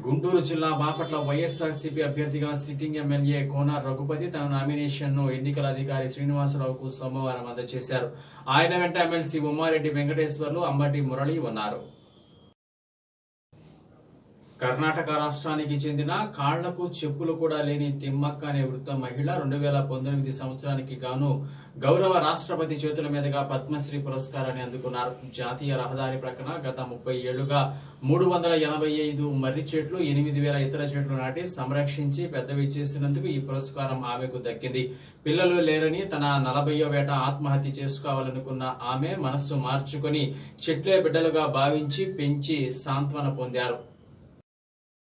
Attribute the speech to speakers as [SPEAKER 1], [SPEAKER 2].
[SPEAKER 1] గుంటూరు జిల్లా బాపట్ల వైఎస్ఆర్సీపీ అభ్యర్థిగా sitting MLA కోన రఘుపతి తన నామినేషన్ ను ఎన్నికల అధికారి శ్రీనివాసరావుకు సోమవారం అందజేశారు ఆయన వెంట ఎమ్మెల్సీ ఉమ్మారెడ్డి వెంకటేశ్వర్లు అంబటి మురళి ఉన్నారు కర్ణాటక రాష్ట్రానికి చెందిన కాళ్లకు చెప్పులు కూడా లేని తిమ్మక్క అనే వృద్ధ మహిళ రెండు వేల పంతొమ్మిది సంవత్సరానికి గాను గౌరవ రాష్ట్రపతి చేతుల మీదుగా పద్మశ్రీ పురస్కారాన్ని అందుకున్నారు జాతీయ రహదారి ప్రక్కన గత ముప్పై ఏళ్లుగా మూడు వందల ఎనభై ఐదు మర్రి చెట్లు ఎనిమిది వేల ఇతర చెట్లు నాటి సంరక్షించి పెద్దవి చేసినందుకు ఈ పురస్కారం ఆమెకు దక్కింది పిల్లలు లేరని తన నలభయో వేట ఆత్మహత్య చేసుకోవాలనుకున్న ఆమె మనస్సు మార్చుకొని చెట్లే బిడ్డలుగా భావించి పెంచి సాంత్వన పొందారు